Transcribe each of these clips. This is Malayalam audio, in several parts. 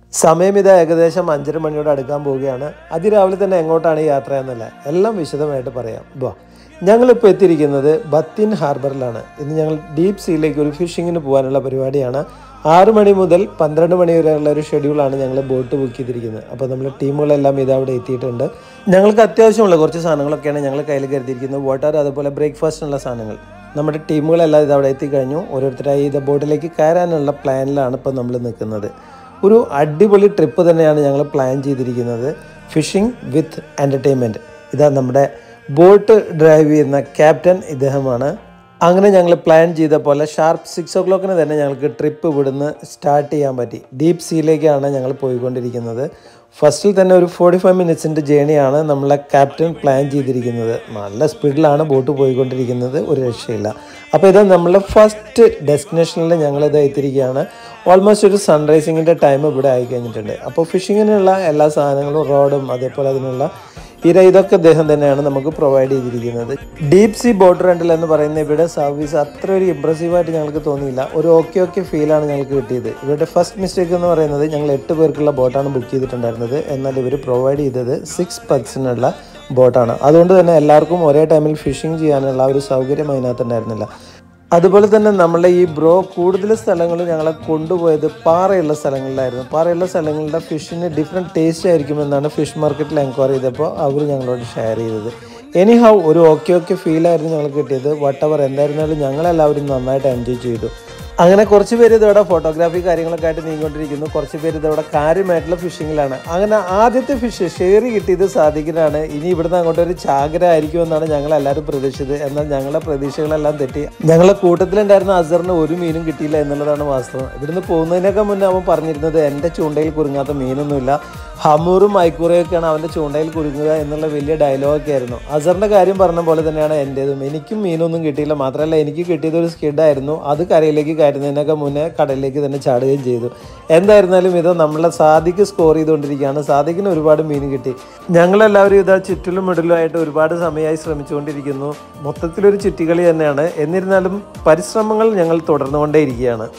സമയം ഇത് ഏകദേശം അഞ്ചര മണിയോട് അടുക്കാൻ പോവുകയാണ് അതിരാവിലെ തന്നെ എങ്ങോട്ടാണ് ഈ യാത്ര എന്നല്ല എല്ലാം വിശദമായിട്ട് പറയാം വാ ഞങ്ങളിപ്പോൾ എത്തിയിരിക്കുന്നത് ബത്തിൻ ഹാർബറിലാണ് ഇന്ന് ഞങ്ങൾ ഡീപ്പ് സീയിലേക്ക് ഒരു ഫിഷിങ്ങിന് പോകാനുള്ള പരിപാടിയാണ് ആറ് മണി മുതൽ പന്ത്രണ്ട് മണി വരെയുള്ള ഒരു ഷെഡ്യൂളാണ് ഞങ്ങൾ ബോട്ട് ബുക്ക് ചെയ്തിരിക്കുന്നത് അപ്പോൾ നമ്മുടെ ടീമുകളെല്ലാം ഇത് അവിടെ എത്തിയിട്ടുണ്ട് ഞങ്ങൾക്ക് അത്യാവശ്യമുള്ള കുറച്ച് സാധനങ്ങളൊക്കെയാണ് ഞങ്ങൾ കയ്യിൽ കരുതിയിരിക്കുന്നത് വാട്ടർ അതുപോലെ ബ്രേക്ക്ഫാസ്റ്റിനുള്ള സാധനങ്ങൾ നമ്മുടെ ടീമുകളെല്ലാം ഇത് അവിടെ എത്തിക്കഴിഞ്ഞു ഓരോരുത്തരായി ഇത് ബോട്ടിലേക്ക് കയറാനുള്ള പ്ലാനിലാണ് ഇപ്പോൾ നമ്മൾ നിൽക്കുന്നത് ഒരു അടിപൊളി ട്രിപ്പ് തന്നെയാണ് ഞങ്ങൾ പ്ലാൻ ചെയ്തിരിക്കുന്നത് ഫിഷിംഗ് വിത്ത് എൻ്റർടൈൻമെൻറ്റ് ഇതാ നമ്മുടെ ബോട്ട് ഡ്രൈവ് ചെയ്യുന്ന ക്യാപ്റ്റൻ ഇദ്ദേഹമാണ് അങ്ങനെ ഞങ്ങൾ പ്ലാൻ ചെയ്ത പോലെ ഷാർപ്പ് സിക്സ് ഓ ക്ലോക്കിന് തന്നെ ഞങ്ങൾക്ക് ട്രിപ്പ് ഇവിടുന്ന് സ്റ്റാർട്ട് ചെയ്യാൻ പറ്റി ഡീപ്പ് സീയിലേക്കാണ് ഞങ്ങൾ പോയിക്കൊണ്ടിരിക്കുന്നത് ഫസ്റ്റിൽ തന്നെ ഒരു ഫോർട്ടി ഫൈവ് മിനിറ്റ്സിൻ്റെ ജേണിയാണ് നമ്മളെ ക്യാപ്റ്റൻ പ്ലാൻ ചെയ്തിരിക്കുന്നത് നല്ല സ്പീഡിലാണ് ബോട്ട് പോയിക്കൊണ്ടിരിക്കുന്നത് ഒരു രക്ഷയില്ല അപ്പോൾ ഇത് നമ്മളെ ഫസ്റ്റ് ഡെസ്റ്റിനേഷനിൽ ഞങ്ങളിത് എത്തിയിരിക്കുകയാണ് ഓൾമോസ്റ്റ് ഒരു സൺറൈസിങ്ങിൻ്റെ ടൈം ഇവിടെ ആയി കഴിഞ്ഞിട്ടുണ്ട് അപ്പോൾ ഫിഷിങ്ങിനുള്ള എല്ലാ സാധനങ്ങളും റോഡും അതേപോലെ അതിനുള്ള ഇര ഇതൊക്കെ അദ്ദേഹം തന്നെയാണ് നമുക്ക് പ്രൊവൈഡ് ചെയ്തിരിക്കുന്നത് ഡീപ് സീ ബോട്ട് റെൻ്റൽ എന്ന് പറയുന്ന ഇവിടെ സർവീസ് അത്ര ഒരു ഇമ്പ്രസീവായിട്ട് ഞങ്ങൾക്ക് തോന്നിയില്ല ഒരു ഓക്കെ ഓക്കെ ഫീലാണ് ഞങ്ങൾക്ക് കിട്ടിയത് ഇവരുടെ ഫസ്റ്റ് മിസ്റ്റേക്ക് എന്ന് പറയുന്നത് ഞങ്ങൾ എട്ട് പേർക്കുള്ള ബോട്ടാണ് ബുക്ക് ചെയ്തിട്ടുണ്ടായിരുന്നത് എന്നാൽ ഇവർ പ്രൊവൈഡ് ചെയ്തത് സിക്സ് പേഴ്സണുള്ള ബോട്ടാണ് അതുകൊണ്ട് തന്നെ എല്ലാവർക്കും ഒരേ ടൈമിൽ ഫിഷിംഗ് ചെയ്യാനുള്ള ആ ഒരു സൗകര്യം അതിനകത്തുണ്ടായിരുന്നില്ല അതുപോലെ തന്നെ നമ്മളെ ഈ ബ്രോ കൂടുതൽ സ്ഥലങ്ങൾ ഞങ്ങളെ കൊണ്ടുപോയത് പാറയുള്ള സ്ഥലങ്ങളിലായിരുന്നു പാറയുള്ള സ്ഥലങ്ങളുടെ ഫിഷിന് ഡിഫറെൻറ്റ് ടേസ്റ്റ് ആയിരിക്കുമെന്നാണ് ഫിഷ് മാർക്കറ്റിൽ എൻക്വയറി ചെയ്തപ്പോൾ അവർ ഞങ്ങളോട് ഷെയർ ചെയ്തത് എനി ഹൗ ഒരു ഓക്കെ ഓക്കെ ഫീലായിരുന്നു ഞങ്ങൾക്ക് കിട്ടിയത് വട്ട് എവർ എന്തായിരുന്നാലും ഞങ്ങളെല്ലാവരും നന്നായിട്ട് എൻജോയ് ചെയ്തു അങ്ങനെ കുറച്ച് പേര് ഇതവിടെ ഫോട്ടോഗ്രാഫി കാര്യങ്ങളൊക്കെ ആയിട്ട് നീങ്ങിക്കൊണ്ടിരിക്കുന്നു കുറച്ച് പേര് ഇതവിടെ കാര്യമായിട്ടുള്ള ഫിഷിങ്ങിലാണ് അങ്ങനെ ആദ്യത്തെ ഫിഷ് ഷെയറി കിട്ടിയത് സാധിക്കലാണ് ഇനി ഇവിടുന്ന് അങ്ങോട്ട് ഒരു ചാകര ആയിരിക്കുമെന്നാണ് ഞങ്ങൾ എല്ലാവരും പ്രതീക്ഷിച്ചത് എന്നാൽ ഞങ്ങളുടെ പ്രതീക്ഷകളെല്ലാം തെറ്റി ഞങ്ങളെ കൂട്ടത്തിലുണ്ടായിരുന്ന അസറിന് ഒരു മീനും കിട്ടിയില്ല എന്നുള്ളതാണ് വാസ്തവം ഇവിടുന്ന് പോകുന്നതിനൊക്കെ മുന്നേ അവൻ പറഞ്ഞിരുന്നത് എൻ്റെ ചൂണ്ടയിൽ കുരുങ്ങാത്ത മീനൊന്നുമില്ല ഹമൂറും മൈക്കൂറയൊക്കെയാണ് അവൻ്റെ ചൂണ്ടയിൽ കുരുങ്ങുക എന്നുള്ള വലിയ ഡയലോഗൊക്കെ ആയിരുന്നു അസറിൻ്റെ കാര്യം പറഞ്ഞ പോലെ തന്നെയാണ് എൻ്റേതും എനിക്കും മീനൊന്നും കിട്ടിയില്ല മാത്രമല്ല എനിക്ക് കിട്ടിയത് ഒരു സ്കിഡായിരുന്നു അത് കരയിലേക്ക് കയറുന്നതിനൊക്കെ മുന്നേ കടലിലേക്ക് തന്നെ ചാടുകയും ചെയ്തു എന്തായിരുന്നാലും ഇത് നമ്മളെ സാദിക്ക് സ്കോർ ചെയ്തുകൊണ്ടിരിക്കുകയാണ് സാദിക്കിന് ഒരുപാട് മീൻ കിട്ടി ഞങ്ങളെല്ലാവരും ഇതാ ചുറ്റിലും മിഡിലുമായിട്ട് ഒരുപാട് സമയമായി ശ്രമിച്ചുകൊണ്ടിരിക്കുന്നു മൊത്തത്തിലൊരു ചുറ്റികളി തന്നെയാണ് എന്നിരുന്നാലും പരിശ്രമങ്ങൾ ഞങ്ങൾ തുടർന്നുകൊണ്ടേയിരിക്കുകയാണ്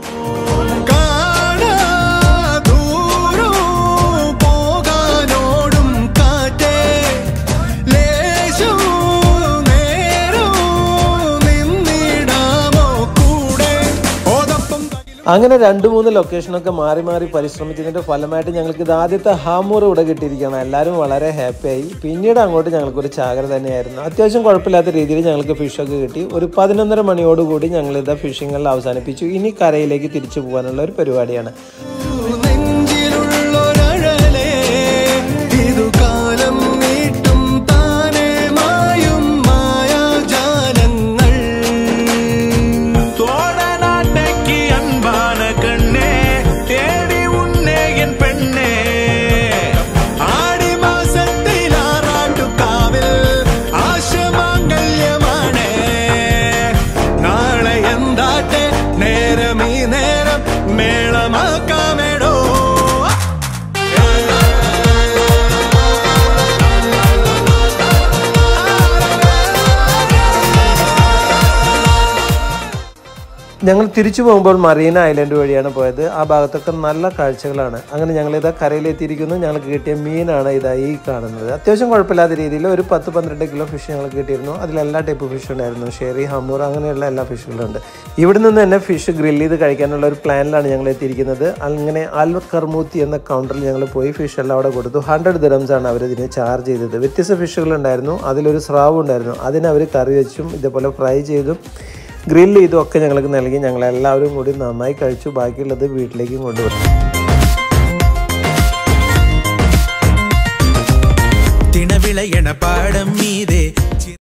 കാണാ ദൂരം പോകാനോടും കാറ്റേ ലേശം നേരം നിന്നിടാമോ കൂടെ ഓതപ്പം അങ്ങനെ രണ്ട് മൂന്ന് ലൊക്കേഷനൊക്കെ മാറി മാറി പരിശ്രമിച്ചതിന്റെ ഫലമായിട്ട് ഞങ്ങൾക്ക് ഇത് ആദ്യത്തെ ഹാമൂർ ഇവിടെ കിട്ടിയിരിക്കുകയാണ് എല്ലാവരും വളരെ ഹാപ്പിയായി പിന്നീട് അങ്ങോട്ട് ഞങ്ങൾക്കൊരു ചാകര തന്നെയായിരുന്നു അത്യാവശ്യം കുഴപ്പമില്ലാത്ത രീതിയിൽ ഞങ്ങൾക്ക് ഫിഷൊക്കെ കിട്ടി ഒരു പതിനൊന്നര മണിയോടുകൂടി ഞങ്ങൾ ഇത് ഫിഷിങ്ങെല്ലാം അവസാനിപ്പിച്ചു ഇനി കരയിലേക്ക് തിരിച്ചു പോകാനുള്ള ഒരു പരിപാടിയാണ് നെഞ്ചിലുള്ളൊരഴലേ ഇതു കാലം നീട്ടും താനേ മായും മായാജാലങ്ങൾ தோழனாட்டைக்கு அன்பான கண்ணே தேடி உன்னே என் பெண்ணே ആടി മാസത്തിൽ ആറാട്ടുകാവിൽ ആശമാംഗല്യമാണ് നാളെ എന്താട്ടെ നേരം ഈ നേരം മേളമാക്കാമെടോ ഞങ്ങൾ തിരിച്ചു പോകുമ്പോൾ മറീന ഐലൻഡ് വഴിയാണ് പോയത് ആ ഭാഗത്തൊക്കെ നല്ല കാഴ്ചകളാണ് അങ്ങനെ ഞങ്ങൾ ഇതാ കരയിലെത്തിയിരിക്കുന്നു ഞങ്ങൾക്ക് കിട്ടിയ മീനാണ് ഇതാ ഈ കാണുന്നത് അത്യാവശ്യം കുഴപ്പമില്ലാത്ത രീതിയിൽ ഒരു പത്ത് പന്ത്രണ്ട് കിലോ ഫിഷ് ഞങ്ങൾക്ക് കിട്ടിയിരുന്നു അതിൽ എല്ലാ ടൈപ്പ് ഫിഷ് ഉണ്ടായിരുന്നു ഷെറി ഹമൂർ അങ്ങനെയുള്ള എല്ലാ ഫിഷുകളും ഉണ്ട് ഇവിടെ നിന്ന് തന്നെ ഫിഷ് ഗ്രില്ല് ചെയ്ത് കഴിക്കാനുള്ള ഒരു പ്ലാനിലാണ് ഞങ്ങൾ എത്തിയിരിക്കുന്നത് അങ്ങനെ അൽ കർമൂത്തി എന്ന കൗണ്ടറിൽ ഞങ്ങൾ പോയി ഫിഷ് എല്ലാം അവിടെ കൊടുത്തു ഹൺഡ്രഡ് ദിറംസ് ആണ് അവർ ഇതിന് ചാർജ് ചെയ്തത് വ്യത്യസ്ത ഫിഷുകൾ ഉണ്ടായിരുന്നു അതിലൊരു സ്രാവ് ഉണ്ടായിരുന്നു അതിന് അവർ കറി വെച്ചും ഇതേപോലെ ഫ്രൈ ചെയ്തും ഗ്രില്ല് ചെയ്തും ഒക്കെ ഞങ്ങൾക്ക് നൽകി ഞങ്ങൾ എല്ലാവരും കൂടി നന്നായി കഴിച്ചു ബാക്കിയുള്ളത് വീട്ടിലേക്കും കൊണ്ടുവന്നു தினவிளையன பாடம் மீதே